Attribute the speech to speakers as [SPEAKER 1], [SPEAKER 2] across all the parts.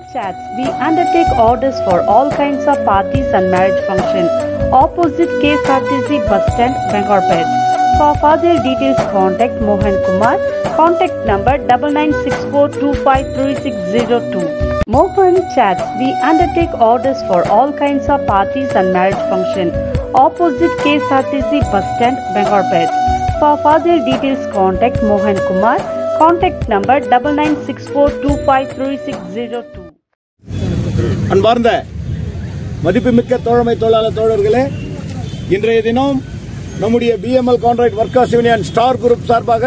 [SPEAKER 1] Chats. We undertake orders for all kinds of parties and marriage function. Opposite KSRTC bus stand, Bangalore. For further details, contact Mohan Kumar. Contact number double nine six four two five three six zero two. Mohan Chats. We undertake orders for all kinds of parties and marriage function. Opposite KSRTC bus stand, Bangalore. For further details, contact Mohan Kumar. Contact number double nine six four two five three six zero two.
[SPEAKER 2] அன்பார்ந்த மதிப்புமிக்க தோழமை தொழிலாளர் தோழர்களே இன்றைய தினம் நம்முடைய BML contract workers union star group சார்பாக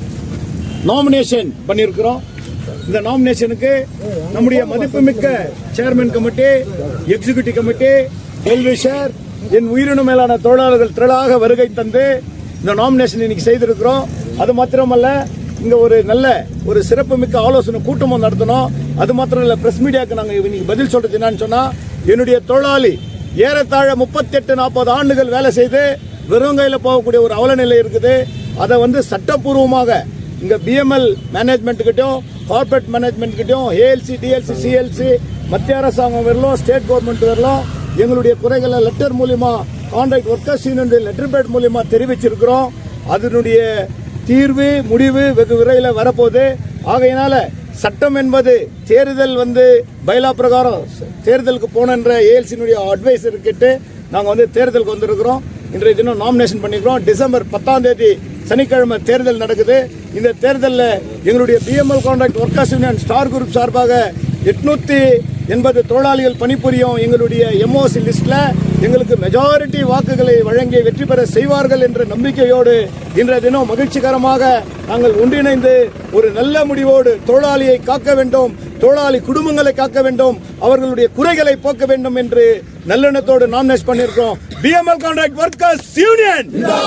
[SPEAKER 2] nomination பண்ணியிருக்கிறோம் இந்த நாமினேஷனுக்கு நம்முடைய மதிப்புமிக்க chairman committee executive committee well wisher என் உயிரினும் மேலான தொழிலாளர்கள் திரளாக வருகை தந்து இந்த நாமினேஷன் இன்னைக்கு செய்திருக்கிறோம் அது மாத்திரமல்ல இங்க ஒரு நல்ல ஒரு சிறப்புமிக்க ஆலோசனை கூட்டமும் நடத்தணும் அது மாத்திரம் இல்ல பிரஸ் மீடியாக்கு நாங்க இன்னைக்கு பதில் சொல்றது என்னன்னு சொன்னா என்னுடைய தொழிலாளி ஏறத்தாழ முப்பத்தி எட்டு நாற்பது ஆண்டுகள் வேலை செய்து வெறும் கையில போகக்கூடிய ஒரு அவல நிலை இருக்குது அதை வந்து சட்டப்பூர்வமாக இங்க பிஎம்எல் மேனேஜ்மெண்ட் கிட்டயும் கார்பரேட் மேனேஜ்மெண்ட் கிட்டயும் ஏஎல்சி டிஎல்சி சிஎல்சி மத்திய அரசாங்கம் வரலாம் ஸ்டேட் கவர்மெண்ட் வரலாம் எங்களுடைய குறைகளை லெட்டர் மூலியமா contract workers union letter pad மூலியமா தெரிவிச்சிருக்கிறோம் அதனுடைய தீர்வு முடிவு வெகு விரைவில் வரப்போகுது ஆகையினால சட்டம் என்பது தேர்தல் வந்து பைலா பிரகாரம் தேர்தலுக்கு போனன்ற ஏஎல்சியினுடைய அட்வைசர் கிட்ட நாங்க வந்து தேர்தலுக்கு வந்திருக்கிறோம் இன்றைய தினம் நாமினேஷன் பண்ணிக்கிறோம் டிசம்பர் பத்தாம் தேதி சனிக்கிழமை தேர்தல் நடக்குது இந்த தேர்தலில் எங்களுடைய BML contract workers union star group சார்பாக எட்நூத்தி எண்பது தொழிலாளிகள் பணிபுரியும் எங்களுடைய எம்ஓசி லிஸ்ட்ல எங்களுக்கு மெஜாரிட்டி வாக்குகளை வழங்கி வெற்றி பெற செய்வார்கள் என்ற நம்பிக்கையோடு இன்றைய தினம் மகிழ்ச்சிகரமாக நாங்கள் ஒன்றிணைந்து ஒரு நல்ல முடிவோடு தொழிலாளியை காக்க வேண்டும் தொழிலாளி குடும்பங்களை காக்க வேண்டும் அவர்களுடைய குறைகளை போக்க வேண்டும் என்று நல்லெண்ணத்தோடு நாமினேட் பண்ணியிருக்கோம் BML contract workers union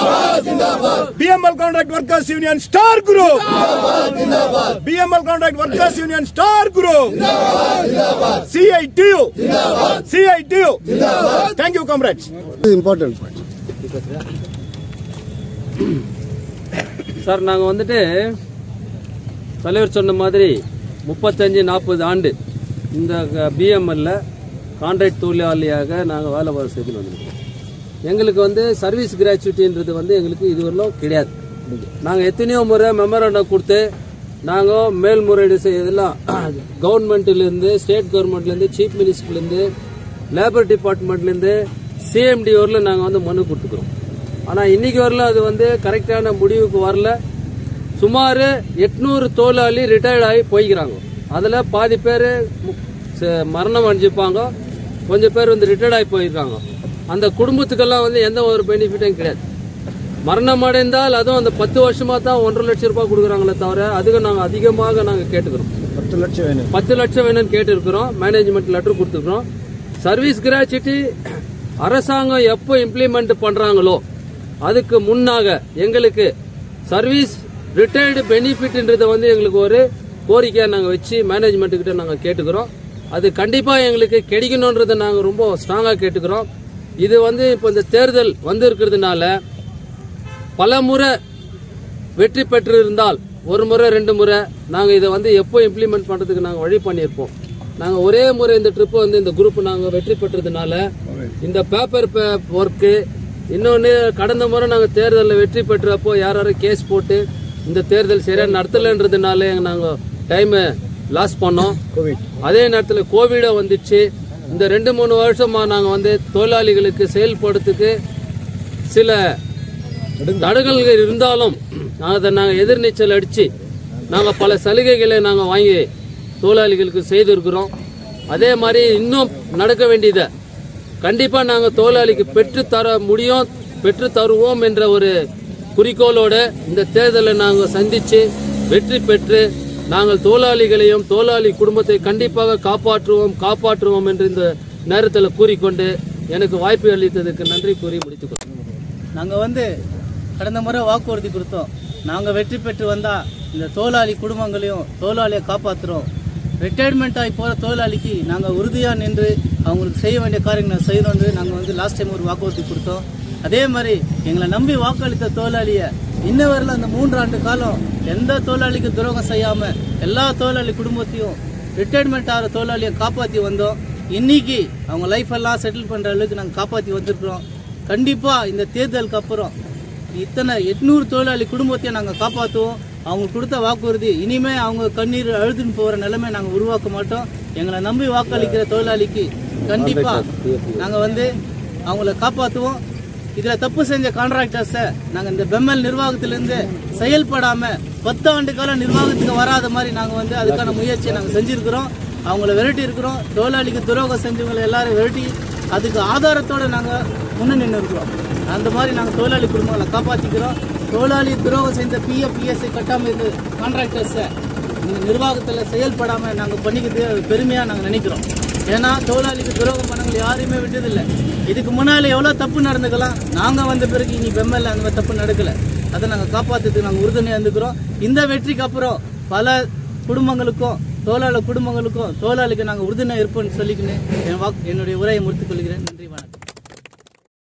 [SPEAKER 2] BML contract workers union star group BML contract workers union star group CITU CITU thank you comrades
[SPEAKER 3] important point
[SPEAKER 4] sir நாங்கள் வந்துட்டு தலைவர் சொன்ன மாதிரி முப்பத்தஞ்சு நாற்பது ஆண்டு இந்த பிஎம்எல்ல கான்ட்ராக்ட் தொழிலாளியாக நாங்கள் வேலை வர செய்து வந்திருக்கோம் எங்களுக்கு வந்து சர்வீஸ் கிராச்சுவிட்டின்றது வந்து எங்களுக்கு இதுவரையிலும் கிடையாது நாங்கள் எத்தனையோ முறை மெமரண்டம் கொடுத்து நாங்கள் மேல்முறையீடு செய்யறதெல்லாம் கவர்மெண்ட்லேருந்து ஸ்டேட் கவர்மெண்ட்லேருந்து சீஃப் மினிஸ்டர்லேருந்து லேபர் டிபார்ட்மெண்ட்லேருந்து சிஎம்டி வரல நாங்கள் வந்து மனு கொடுத்துக்கிறோம் ஆனால் இன்னைக்கு வரல அது வந்து கரெக்டான முடிவுக்கு வரல சுமார் எட்நூறு தொழிலாளி ரிட்டையர்ட் ஆகி போய்க்கிறாங்க அதில் பாதி பேர் மரணம் அடைஞ்சிப்பாங்க கொஞ்சம் பேர் வந்து ரிட்டையர்ட் ஆகி போயிருக்காங்க அந்த குடும்பத்துக்கெல்லாம் வந்து எந்த ஒரு பெனிஃபிட்டும் கிடையாது மரணம் அடைந்தால் அதுவும் அந்த பத்து வருஷமா தான் ஒன்றரை லட்சம் ரூபாய் கொடுக்குறாங்களே தவிர அதுக்கு நாங்கள் அதிகமாக நாங்கள் கேட்டுக்கிறோம்
[SPEAKER 2] பத்து லட்சம் வேணும்
[SPEAKER 4] பத்து லட்சம் வேணும்னு கேட்டிருக்கிறோம் மேனேஜ்மெண்ட் லெட்டர் கொடுத்துருக்கிறோம் சர்வீஸ் கிராச்சுவிட்டி அரசாங்கம் எப்போ இம்ப்ளிமெண்ட் பண்றாங்களோ அதுக்கு முன்னாக எங்களுக்கு சர்வீஸ் ரிட்டையர்டு பெனிஃபிட்ன்றதை வந்து எங்களுக்கு ஒரு கோரிக்கையை நாங்கள் வச்சு மேனேஜ்மெண்ட் கிட்ட நாங்கள் கேட்டுக்கிறோம் அது கண்டிப்பாக எங்களுக்கு கிடைக்கணுன்றதை நாங்கள் ரொம்ப ஸ்ட்ராங்காக கேட்டுக்கிறோம் இது வந்து இப்போ இந்த தேர்தல் வந்து இருக்கிறதுனால பல முறை வெற்றி பெற்று இருந்தால் ஒரு முறை ரெண்டு முறை நாங்கள் இதை வந்து எப்போ இம்ப்ளிமெண்ட் பண்ணுறதுக்கு நாங்கள் வழி பண்ணியிருப்போம் நாங்கள் ஒரே முறை இந்த ட்ரிப்பை வந்து இந்த குரூப் நாங்கள் வெற்றி பெற்றதுனால இந்த பேப்பர் ஒர்க்கு இன்னொன்று கடந்த முறை நாங்கள் தேர்தலில் வெற்றி பெற்றப்போ யார் யாரும் கேஸ் போட்டு இந்த தேர்தல் சரியாக நடத்தலைன்றதுனால நாங்கள் டைமை லாஸ் பண்ணோம் அதே நேரத்தில் கோவிட வந்துச்சு இந்த ரெண்டு மூணு வருஷமா நாங்கள் வந்து தொழிலாளிகளுக்கு செயல்படுறதுக்கு சில தடங்கல்கள் இருந்தாலும் அதை நாங்கள் எதிர்நீச்சல் அடித்து நாங்கள் பல சலுகைகளை நாங்கள் வாங்கி தொழிலாளிகளுக்கு செய்திருக்கிறோம் அதே மாதிரி இன்னும் நடக்க வேண்டியதை கண்டிப்பாக நாங்கள் தொழிலாளிக்கு பெற்று தர முடியும் பெற்று தருவோம் என்ற ஒரு குறிக்கோளோடு இந்த தேர்தலை நாங்கள் சந்தித்து வெற்றி பெற்று நாங்கள் தொழிலாளிகளையும் தொழிலாளி குடும்பத்தை கண்டிப்பாக காப்பாற்றுவோம் காப்பாற்றுவோம் என்று இந்த நேரத்தில் கூறிக்கொண்டு எனக்கு வாய்ப்பு அளித்ததுக்கு நன்றி கூறி முடித்துக்கொள்கிறேன்
[SPEAKER 5] நாங்கள் வந்து கடந்த முறை வாக்குறுதி கொடுத்தோம் நாங்கள் வெற்றி பெற்று வந்தால் இந்த தொழிலாளி குடும்பங்களையும் தொழிலாளியை காப்பாற்றுறோம் ரிட்டையர்மெண்ட் ஆகி போகிற தொழிலாளிக்கு நாங்கள் உறுதியாக நின்று அவங்களுக்கு செய்ய வேண்டிய காரியங்களை செய்யணும்னு நாங்கள் வந்து லாஸ்ட் டைம் ஒரு வாக்குறுதி கொடுத்தோம் அதே மாதிரி எங்களை நம்பி வாக்களித்த தொழிலாளியை இன்ன வரல அந்த மூன்று ஆண்டு காலம் எந்த தொழிலாளிக்கு துரோகம் செய்யாமல் எல்லா தொழிலாளி குடும்பத்தையும் ரிட்டையர்மெண்ட் ஆகிற தொழிலாளியை காப்பாற்றி வந்தோம் இன்னைக்கு அவங்க லைஃப் எல்லாம் செட்டில் பண்ணுற அளவுக்கு நாங்கள் காப்பாற்றி வந்திருக்கிறோம் கண்டிப்பாக இந்த தேர்தலுக்கு அப்புறம் இத்தனை எட்நூறு தொழிலாளி குடும்பத்தையும் நாங்கள் காப்பாற்றுவோம் அவங்க கொடுத்த வாக்குறுதி இனிமே அவங்க கண்ணீர் அழுதுன்னு போகிற நிலைமை நாங்கள் உருவாக்க மாட்டோம் எங்களை நம்பி வாக்களிக்கிற தொழிலாளிக்கு கண்டிப்பாக நாங்கள் வந்து அவங்கள காப்பாற்றுவோம் இதில் தப்பு செஞ்ச கான்ட்ராக்டர்ஸை நாங்கள் இந்த பெம்மல் நிர்வாகத்திலேருந்து செயல்படாமல் பத்து ஆண்டு கால நிர்வாகத்துக்கு வராத மாதிரி நாங்கள் வந்து அதுக்கான முயற்சியை நாங்கள் செஞ்சுருக்கிறோம் அவங்கள விரட்டி இருக்கிறோம் தொழிலாளிக்கு துரோகம் செஞ்சவங்களை எல்லாரும் விரட்டி அதுக்கு ஆதாரத்தோடு நாங்கள் முன்ன நின்று இருக்கிறோம் அந்த மாதிரி நாங்கள் தொழிலாளி குடும்பங்களை காப்பாற்றிக்கிறோம் தொழிலாளி துரோகம் செஞ்ச பிஎஃப் பிஎஸ்ஐ கட்டாமல் இருந்த கான்ட்ராக்டர்ஸை இந்த நிர்வாகத்தில் செயல்படாமல் நாங்கள் பண்ணிக்கிறது அது பெருமையாக நாங்கள் நினைக்கிறோம் ஏன்னா தொழிலாளிக்கு துரோகம் பண்ணவங்களை யாரையுமே விட்டதில்லை இதுக்கு முன்னால் எவ்வளோ தப்பு நடந்துக்கலாம் நாங்கள் வந்த பிறகு இனி பெம்மல்ல அந்த மாதிரி தப்பு நடக்கலை அதை நாங்கள் காப்பாற்றுறதுக்கு நாங்கள் உறுதுணையாக இருந்துக்கிறோம் இந்த வெற்றிக்கு அப்புறம் பல குடும்பங்களுக்கும் தொழிலாளர் குடும்பங்களுக்கும் தொழிலாளிக்கு நாங்கள் உறுதுணையாக இருப்போம்னு சொல்லிக்கின்னு என் வாக்கு என்னுடைய உரையை முடித்துக் கொள்கிறேன் நன்றி